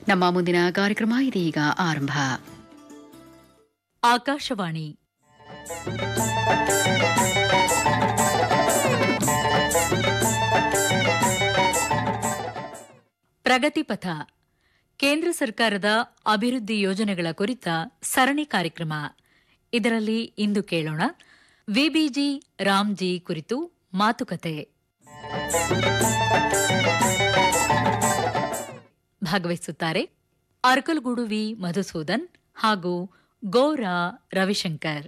ನಮ್ಮ ಮುಂದಿನ ಕಾರ್ಯಕ್ರಮ ಇದೀಗ ಆರಂಭ ಆಕಾಶವಾಣಿ ಪ್ರಗತಿಪಥ ಕೇಂದ್ರ ಸರ್ಕಾರದ ಅಭಿವೃದ್ಧಿ ಯೋಜನೆಗಳ ಕುರಿತ ಸರಣಿ ಕಾರ್ಯಕ್ರಮ ಇದರಲ್ಲಿ ಇಂದು ಕೇಳೋಣ ವಿಬಿಜಿ ರಾಮ್ಜಿ ಕುರಿತು ಮಾತುಕತೆ ಭಾಗವಹಿಸುತ್ತಾರೆ ಅರ್ಕಲ್ಗೂಡು ವಿ ಮಧುಸೂದನ್ ಹಾಗೂ ಗೋರಾ ರವಿಶಂಕರ್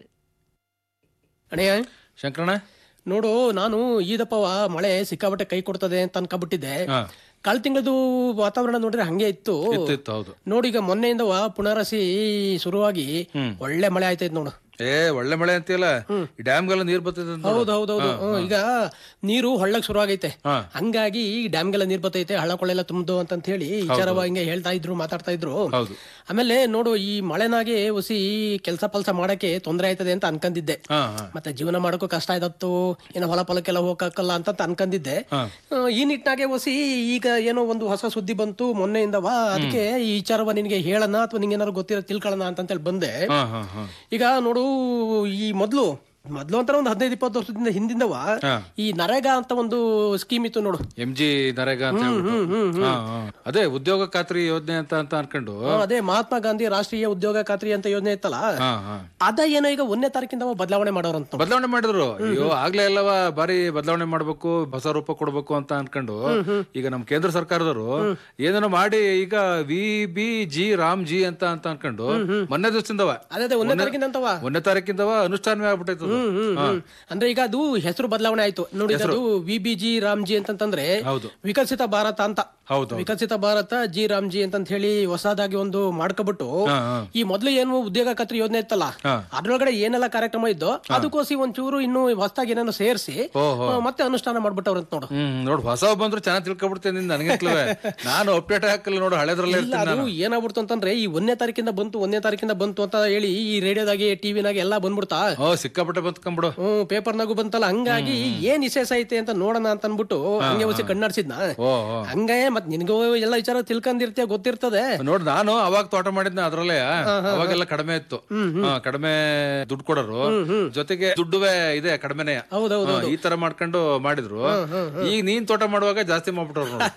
ಅಣಯ್ಯ ಶಂಕರಣ್ಣ ನೋಡು ನಾನು ಈದಪ್ಪವ ಮಳೆ ಸಿಕ್ಕಾಬಟ್ಟೆ ಕೈ ಕೊಡ್ತದೆ ಅಂತ ಅನ್ಕೊಂಡ್ಬಿಟ್ಟಿದ್ದೆ ಹಾ. ಕಳ್ ತಿಂಗಳದು ವಾತಾವರಣ ನೋಡಿದ್ರೆ ಹಂಗೆ ಇತ್ತು ಇತ್ತು ಇತ್ತು ಹೌದು ನೋಡಿ ಈಗ ಮೊನ್ನೆಯಿಂದ ಪುನರಸಿ ಶುರುವಾಗಿ ಒಳ್ಳೆ ಮಳೆ ಆಯ್ತೈತ್ ನೋಡು ಏ ಒಳ್ಳೆ ಮಳೆ ಅಂತೀಯಲ್ಲ ಈ ಡ್ಯಾಮ್ಗೆಲ್ಲ ನೀರ್ ಬರ್ತದೆ ಅಂತ ನೋಡು. ಹೌದು ಹೌದು ಹೌದು ಹ್ಮ್, ಈಗ ನೀರು ಹಳ್ಳಕ್ ಶುರು ಆಗೈತೆ ಹಾ. ಹಂಗಾಗಿ ಈ ಡ್ಯಾಮ್ಗೆಲ್ಲ ನೀರ್ ಬರ್ತೈತೆ ಹಳ್ಳ ಕೊಳ್ಳೆಲ್ಲ ತುಂಬದು ಅಂತ ಹೇಳಿ ವಿಚಾರವ ಹಿಂಗೆ ಹೇಳ್ತಾ ಇದ್ರು ಮಾತಾಡ್ತಾ ಇದ್ರು ಹೌದು ಆಮೇಲೆ ನೋಡು ಈ ಮಳೆನಾಗೆ ಹುಸಿ ಕೆಲಸ ಪಲ್ಸ ಮಾಡಕ್ಕೆ ತೊಂದರೆ ಆಯ್ತದೆ ಅಂತ ಅನ್ಕೊಂಡಿದ್ದೆ ಹಾ ಹಾ ಮತ್ತೆ ಜೀವನ ಮಾಡೋಕ್ಕೂ ಕಷ್ಟ ಆಯ್ತತ್ತು ಏನೋ ಹೊಲ ಫಲಕ್ಕೆಲ್ಲ ಹೋಗಕ್ಕಲ್ಲ ಅಂತ ಅನ್ಕೊಂಡಿದ್ದೆ ಹಾ. ಆ, ಈ ನಿಟ್ಟಿನಾಗೆ ಹೊಸಿ ಈಗ ಏನೋ ಒಂದು ಹೊಸ ಸುದ್ದಿ ಬಂತು ಮೊನ್ನೆಯಿಂದವಾ ಅದಕ್ಕೆ ಈ ವಿಚಾರವ ನಿನಗೆ ಹೇಳೋಣ ಅಥವಾ ನಿಂಗೆ ಏನಾದ್ರು ಗೊತ್ತಿರೋ ತಿಳ್ಕೊಳ್ಳೋಣ ಅಂತಂತೇಳಿ ಬಂದೆ ಹಾ ಹಾ ಹಾ ಈಗ ನೋಡು ಈ ಮೊದ್ಲು ಮೊದ್ಲು ಅಂತ ಒಂದು ಹದಿನೈದು ಇಪ್ಪತ್ತು ವರ್ಷದಿಂದ ಹಿಂದಿಂದವ ಹಾ. ಈ ನರೇಗಾ ಅಂತ ಒಂದು ಸ್ಕೀಮ್ ಇತ್ತು ನೋಡು ಎಂ ಜಿ ನರೇಗಾ ಅಂತ ಹೇಳ್ಬಿಟ್ಟು ಹಾ, ಹಾ. ಅದೇ ಉದ್ಯೋಗ ಖಾತ್ರಿ ಯೋಜನೆ ಅಂತ ಅಂತ ಅನ್ಕೊಂಡು ಆ, ಅದೇ ಮಹಾತ್ಮ ಗಾಂಧಿ ರಾಷ್ಟ್ರೀಯ ಉದ್ಯೋಗ ಖಾತ್ರಿ ಅಂತ ಯೋಜನೆ ಇತ್ತಲ್ಲ ಹಾ ಹಾ ಅದ ಏನೋ ಈಗ ಒಂದನೇ ತಾರೀಕಿಂದ ಬದಲಾವಣೆ ಮಾಡೋರಂತ ನೋಡು. ಬದಲಾವಣೆ ಮಾಡಿದ್ರು ಅಯ್ಯೋ ಆಗ್ಲೇ ಎಲ್ಲವ ಬಾರಿ ಬದಲಾವಣೆ ಮಾಡ್ಬೇಕು ಹೊಸ ರೂಪ ಕೊಡ್ಬೇಕು ಅಂತ ಅನ್ಕೊಂಡು ಈಗ ನಮ್ ಕೇಂದ್ರ ಸರ್ಕಾರದವರು ಏನೇನೋ ಮಾಡಿ ಈಗ V B G RAM G ಅಂತ ಅಂತ ಅನ್ಕೊಂಡು ಮೊನ್ನೆ ದಿವಸದಿಂದವ ಅದೇ ಅದೇ ಒಂದನೇ ತಾರೀಕಿಂದ ಅಂತವ ಒಂದನೇ ತಾರೀಕಿಂದವ ಅನುಷ್ಠಾನವೇ ಆಗ್ಬಿಟ್ಟೈತೆ ಅದು. ಹ್ಮ್, ಹ್ಮ್, ಹ್ಮ್. ಅಂದ್ರೆ ಈಗ ಅದು ಹೆಸರು ಬದಲಾವಣೆ ಆಯ್ತು ನೋಡಿ ಈಗ ಅದು ವಿ ಬಿ ಜಿ ರಾಮ್ಜಿ ಅಂತಂತಂದ್ರೆ ಹೌದು ವಿಕಸಿತ ಭಾರತ ಅಂತ ಹೌದು ವಿಕಸಿತ ಭಾರತ ಜಿ ರಾಮ್ಜಿ ಅಂತ ಹೇಳಿ ಹೊಸದಾಗಿ ಒಂದು ಮಾಡ್ಕೊಬಿಟ್ಟು ಹಾ, ಹಾ. ಈ ಮೊದ್ಲು ಏನು ಉದ್ಯೋಗ ಖಾತ್ರಿ ಯೋಜನೆ ಇತ್ತಲ್ಲ ಹಾ. ಅದ್ರೊಳಗಡೆ ಏನೆಲ್ಲ ಕಾರ್ಯಕ್ರಮ ಇದ್ದೋ ಅದಕ್ಕೋಸಿ ಒಂಚೂರು ಇನ್ನು ಹೊಸದಾಗಿ ಏನೇನೋ ಸೇರಿಸಿ ಓಹೋ. ಮತ್ತೆ ಅನುಷ್ಠಾನ ಮಾಡ್ಬಿಟ್ಟವ್ರಂತ ನೋಡು ಹ್ಮ್ ನೋಡು ಹೊಸ ಬಂದ್ರು ಚೆನ್ನಾಗಿ ತಿಳ್ಕೊಬಿಡ್ತೇನೆ ನಿಂದ ನನಗಿಂತಲೇ ನಾನು ಅಪ್ಡೇಟ್ ಹಾಕಲ್ಲ ನೋಡು ಹಳೆದ್ರಲ್ಲೇ ಇಲ್ಲ ಇರ್ತೀನಿ ಅದು ನಾನು ಏನಾಗ್ಬಿಡ್ತು ಅಂತಂದ್ರೆ ಈ ಒಂದನೇ ತಾರೀಕಿಂದ ಬಂತು ಒಂದನೇ ತಾರೀಕಿಂದ ಬಂತು ಅಂತ ಹೇಳಿ ಈ ರೇಡಿಯೋದಾಗಿ ಟಿವಿನಾಗೆ ಎಲ್ಲ ಬಂದ್ಬಿಡ್ತಾ ಓ ಸಿಕ್ಕಾಪಟ್ಟೆ ಬಂದ್ಕೊಂಬಿಡು ಹ್ಮ್ ಪೇಪರ್ನಾಗೂ ಬಂತಲ್ಲ ಹಂಗಾಗಿ ಏನ್ ವಿಶೇಷ ಐತೆ ಅಂತ ನೋಡೋಣ ಅಂತ ಅನ್ಬಿಟ್ಟು ಹಂಗೆ ಹೊಸಿ ಕಣ್ಣಾಡ್ಸಿದ್ನ ಓ ಓ. ಹಂಗೆ ಮತ್ ನಿನ್ಗೂ ಎಲ್ಲ ವಿಚಾರ ತಿಳ್ಕೊಂಡಿರ್ತೀಯ ಗೊತ್ತಿರ್ತದೆ ನೋಡ್ ನಾನು ಅವಾಗ ತೋಟ ಮಾಡಿದ್ನ ಅದ್ರಲ್ಲೇ ಅವಾಗೆಲ್ಲ ಕಡಿಮೆ ಇತ್ತು ಹಾ, ಕಡಿಮೆ ದುಡ್ಡು ಕೊಡೋರು ಜೊತೆಗೆ ದುಡ್ಡುವೆ ಇದೆ ಕಡಿಮೆನೆ ಹೌದೌದು ಹಾ, ಈ ತರ ಮಾಡ್ಕೊಂಡು ಮಾಡಿದ್ರು ಈಗ ನೀನ್ ತೋಟ ಮಾಡುವಾಗ ಜಾಸ್ತಿ ಮಾಡ್ಬಿಟ್ರು ನೋಡು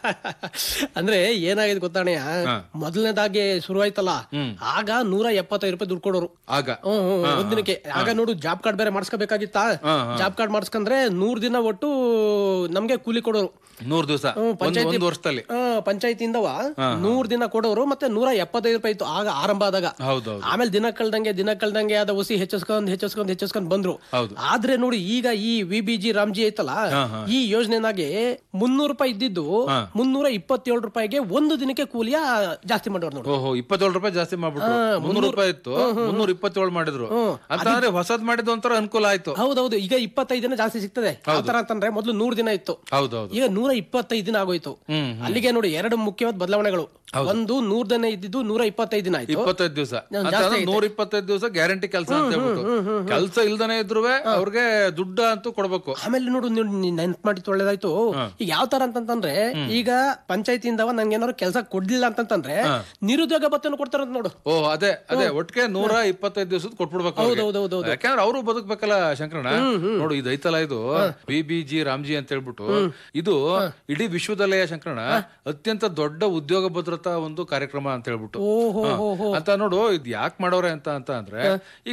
ಅಂದ್ರೆ ಏನಾಗಿದೆ ಗೊತ್ತಾಣೆಯ ಮೊದಲನೇದಾಗಿ ಶುರು ಆಯ್ತಲ್ಲ ಆಗ ನೂರ ಎಪ್ಪತ್ತೈದು ರೂಪಾಯಿ ದುಡ್ಡು ಕೊಡೋರು ಆಗ ಹ್ಮ್, ಹ್ಮ್, ಒಂದಿನಕ್ಕೆ ಆಗ ನೋಡು ಜಾಬ್ ಕಾರ್ಡ್ ಬೇರೆ ಮಾಡಿಸ್ಕೋಬೇಕಾಗಿತ್ತಾ ಜಾಬ್ ಕಾರ್ಡ್ ಮಾಡಿಸ್ಕೊಂಡ್ರೆ ನೂರ್ ದಿನ ಒಟ್ಟು ನಮ್ಗೆ ಕೂಲಿ ಕೊಡೋರು ನೂರ್ ದಿವಸ ಒಂದ್ ಒಂದ್ ವರ್ಷದಲ್ಲಿ ಪಂಚಾಯತಿಂದವ ನೂರ್ ದಿನ ಕೊಡೋರು ಮತ್ತೆ ನೂರ ಎಪ್ಪತ್ತೈದು ರೂಪಾಯಿ ಇತ್ತು ಆಗ ಆರಂಭ ಆದಾಗ ಹೌದೌದು ಆಮೇಲೆ ದಿನ ಕಳ್ದಂಗೆ ದಿನ ಕಳ್ದಂಗೆ ಅದ ಹುಸಿ ಹೆಚ್ಚಿಸ್ಕೊಂಡ್ ಹೆಚ್ಚಿಸ್ಕೊಂಡ್ ಹೆಚ್ಚಿಸ್ಕೊಂಡ್ ಬಂದ್ರು ಹೌದು. ಆದ್ರೆ ನೋಡಿ ಈಗ ಈ ವಿ ಬಿ ಜಿ ರಾಮ್ಜಿ ಐತಲ್ಲ ಈ ಯೋಜನೆನಾಗೆ ಮುನ್ನೂರು ರೂಪಾಯಿ ಇದ್ದಿದ್ದು ಮುನ್ನೂರ ಇಪ್ಪತ್ತೇಳು ರೂಪಾಯಿಗೆ ಒಂದು ದಿನಕ್ಕೆ ಕೂಲಿಯ ಜಾಸ್ತಿ ಮಾಡೋರು ನೋಡಿ ಓಹೋ ಇಪ್ಪತ್ತೇಳು ರೂಪಾಯಿ ಜಾಸ್ತಿ ಮಾಡ್ಬಿಟ್ರು ಮುನ್ನೂರು ರೂಪಾಯಿ ಇತ್ತು ಮುನ್ನೂರ ಇಪ್ಪತ್ತೇಳು ಮಾಡಿದ್ರು ಅಂತಂದ್ರೆ ಹೊಸದ್ ಮಾಡಿದ್ದು ಒಂಥರ ಅನುಕೂಲ ಆಯ್ತು ಹೌದೌದು ಈಗ ಇಪ್ಪತ್ತೈದು ದಿನ ಜಾಸ್ತಿ ಸಿಗ್ತದೆ ಆತರ ಅಂತಂದ್ರೆ ಮೊದ್ಲು ನೂರ್ ದಿನ ಇತ್ತು ಹೌದೌದು ಈಗ ನೂರ ಇಪ್ಪತ್ತೈದು ದಿನ ಆಗೋಯ್ತು ಹ್ಮ್, ಅಲ್ಲಿಗೆ ನೋಡಿ ಎರಡು ಮುಖ್ಯವಾದ ಬದಲಾವಣೆಗಳು ಒಂದು ನೂರ್ ದಿನ ಇದ್ದಿದ್ದು ನೂರ ಇಪ್ಪತ್ತೈದು ದಿನ ಆಯ್ತು ಇಪ್ಪತ್ತೈದು ದಿವಸ ನೂರ ಇಪ್ಪತ್ತೈದು ದಿವಸ ಗ್ಯಾರಂಟಿ ಕೆಲಸ ಅಂತ ಹೇಳ್ಬಿಟ್ಟು ಕೆಲಸ ಇಲ್ದನೆ ಇದ್ರು ಅವ್ರಿಗೆ ದುಡ್ಡು ಅಂತೂ ಕೊಡ್ಬೇಕು ಆಮೇಲೆ ನೋಡು ನೆನ್ಪು ಮಾಡಿತ್ತು ಒಳ್ಳೇದಾಯ್ತು ಈಗ ಯಾವ ತರ ಅಂತಂತಂದ್ರೆ ಈಗ ಪಂಚಾಯತಿಯಿಂದ ನಂಗೆ ಏನಾದ್ರು ಕೆಲಸ ಕೊಡ್ಲಿಲ್ಲ ಅಂತಂತಂದ್ರೆ ನಿರುದ್ಯೋಗ ಭತ್ತೆನೂ ಕೊಡ್ತಾರಂತ ನೋಡು ಓ ಅದೇ ಅದೇ ಒಟ್ಟಿಗೆ ನೂರ ಇಪ್ಪತ್ತೈದು ದಿವಸದ ಕೊಟ್ಬಿಡ್ಬೇಕು ಅವ್ರಿಗೆ. ಹೌದೌದು ಯಾಕಂದ್ರೆ ಅವರು ಬದುಕ್ಬೇಕಲ್ಲ ಶಂಕರಣ್ಣ ನೋಡು ಇದು ಐತಲ್ಲ ಇದು ಬಿ ಬಿ ಜಿ ರಾಮ್ಜಿ ಅಂತ ಹೇಳ್ಬಿಟ್ಟು ಇದು ಇಡೀ ವಿಶ್ವದಲ್ಲೇ ಶಂಕರಣ್ಣ ಅತ್ಯಂತ ದೊಡ್ಡ ಉದ್ಯೋಗ ಭದ್ರತಾ ಒಂದು ಕಾರ್ಯಕ್ರಮ ಅಂತ ಹೇಳ್ಬಿಟ್ಟು ಓಹೋ ಹಾ. ಅಂತ ನೋಡು ಇದು ಯಾಕೆ ಮಾಡೋರೆ ಅಂತ ಅಂತ ಅಂದ್ರೆ